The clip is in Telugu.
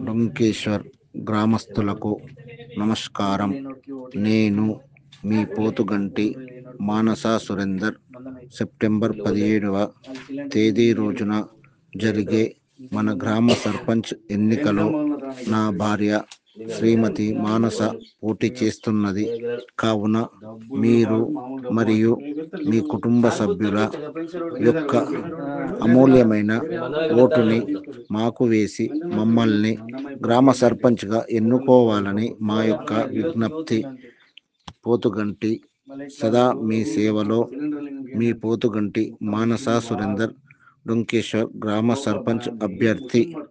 డొంకేశ్వర్ గ్రామస్తులకు నమస్కారం నేను మీ పోతుగంటి మానస సురేందర్ సెప్టెంబర్ పదిహేడవ తేదీ రోజున జరిగే మన గ్రామ సర్పంచ్ ఎన్నికలో నా భార్య శ్రీమతి మానస పోటీ చేస్తున్నది కావున మీరు మరియు మీ కుటుంబ సభ్యుల యొక్క అమూల్యమైన ఓటుని మాకు వేసి మమ్మల్ని గ్రామ సర్పంచ్గా ఎన్నుకోవాలని మా యొక్క విజ్ఞప్తి పోతుగంటి సదా మీ సేవలో మీ పోతుగంటి మానస సురేందర్ డొంకేశ్వర్ గ్రామ సర్పంచ్ అభ్యర్థి